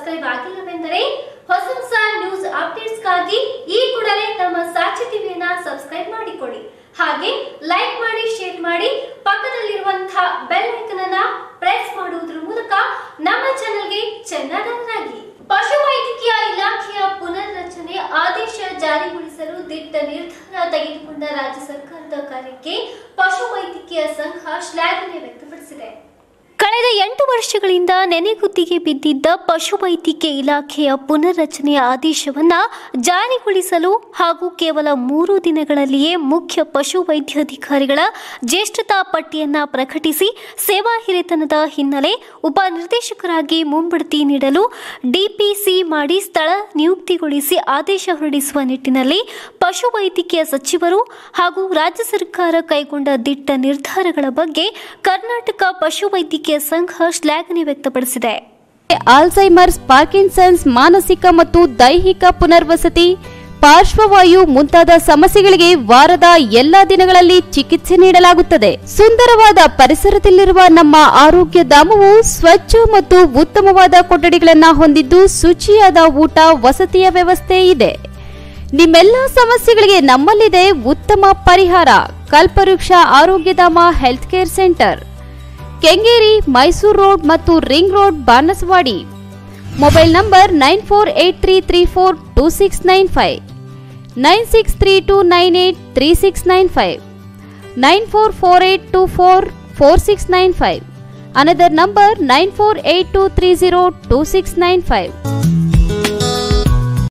subscribe ಆಗಿಲ್ಲವೆಂದರೆ ಹೊಸ ಹೊಸ news ಅಪ್ಡೇಟ್ಸ್ಗಾಗಿ ಈ ಕೂಡಲೇ ನಮ್ಮ ಸಾಕ್ಷಿ ಟಿವಿಯನ್ನ ಸಬ್ಸ್ಕ್ರೈಬ್ ಮಾಡಿಕೊಳ್ಳಿ ಹಾಗೆ ಲೈಕ್ ಮಾಡಿ ಶೇರ್ ಮಾಡಿ ಪಕ್ಕದಲ್ಲಿರುವಂತಹ ಬೆಲ್ ಐಕನ್ ಅನ್ನ ಪ್ರೆಸ್ ಮಾಡುವುದರ ಮೂಲಕ ನಮ್ಮ ಚಾನೆಲ್ಗೆ ಚೆನ್ನಾಗಿ ಪಶುವೈದ್ಯಕೀಯ ಇಲಾಖೆಯ ಪುನರ್ರಚನೆ ಆದೇಶ ಜಾರಿಗೊಳಿಸಲು ದಿಟ್ಟ ನಿರ್ಧಾರ ತೆಗೆದುಕೊಂಡ ರಾಜ್ಯ ಸರ್ಕಾರದ ಕಾರ್ಯಕ್ಕೆ ಪಶುವೈದ್ಯಕೀಯ ಸಂಘ ಶ್ಲಾಘನೆ ವ್ಯಕ್ತಪಡಿಸಿದೆ ಕಳೆದ ಎಂಟು ವರ್ಷಗಳಿಂದ ನೆನೆಗುದ್ದಿಗೆ ಬಿದ್ದಿದ್ದ ಪಶುವೈದ್ಯಕೀಯ ಇಲಾಖೆಯ ಪುನರ್ರಚನೆಯ ಆದೇಶವನ್ನ ಜಾರಿಗೊಳಿಸಲು ಹಾಗೂ ಕೇವಲ ಮೂರು ದಿನಗಳಲ್ಲಿಯೇ ಮುಖ್ಯ ಪಶುವೈದ್ಯಾಧಿಕಾರಿಗಳ ಜ್ಯೇಷ್ಠತಾ ಪಟ್ಟಿಯನ್ನ ಪ್ರಕಟಿಸಿ ಸೇವಾ ಹಿರಿತನದ ಹಿನ್ನೆಲೆ ಉಪನಿರ್ದೇಶಕರಾಗಿ ಮುಂಬಡ್ತಿ ನೀಡಲು ಡಿಪಿಸಿ ಮಾಡಿ ಸ್ಥಳ ನಿಯುಕ್ತಿಗೊಳಿಸಿ ಆದೇಶ ಹೊರಡಿಸುವ ನಿಟ್ಟಿನಲ್ಲಿ ಪಶುವೈದ್ಯಕೀಯ ಸಚಿವರು ಹಾಗೂ ರಾಜ್ಯ ಸರ್ಕಾರ ಕೈಗೊಂಡ ದಿಟ್ಟ ನಿರ್ಧಾರಗಳ ಬಗ್ಗೆ ಕರ್ನಾಟಕ ಪಶುವೈದ್ಯಕೀಯ ಸಂಘ ಶ್ಲಾಘನೆ ವ್ಯಕ್ತಪಡಿಸಿದೆ ಆಲ್ಝೈಮರ್ಸ್ ಪಾರ್ಕಿನ್ಸನ್ಸ್ ಮಾನಸಿಕ ಮತ್ತು ದೈಹಿಕ ಪುನರ್ವಸತಿ ಪಾರ್ಶ್ವವಾಯು ಮುಂತಾದ ಸಮಸ್ಯೆಗಳಿಗೆ ವಾರದ ಎಲ್ಲಾ ದಿನಗಳಲ್ಲಿ ಚಿಕಿತ್ಸೆ ನೀಡಲಾಗುತ್ತದೆ ಸುಂದರವಾದ ಪರಿಸರದಲ್ಲಿರುವ ನಮ್ಮ ಆರೋಗ್ಯ ಧಾಮವು ಸ್ವಚ್ಛ ಮತ್ತು ಉತ್ತಮವಾದ ಕೊಠಡಿಗಳನ್ನು ಹೊಂದಿದ್ದು ಶುಚಿಯಾದ ಊಟ ವಸತಿಯ ವ್ಯವಸ್ಥೆ ಇದೆ ನಿಮ್ಮೆಲ್ಲ ಸಮಸ್ಯೆಗಳಿಗೆ ನಮ್ಮಲ್ಲಿದೆ ಉತ್ತಮ ಪರಿಹಾರ Kalpavriksha Arogyadhama health care centre Kengeri Mysuru road ಮತ್ತು ring road Banaswadi mobile number nine four eight three three four two six nine five nine six three two nine eight three six nine five nine four four eight two four four six nine five another number nine four eight two three zero two six nine five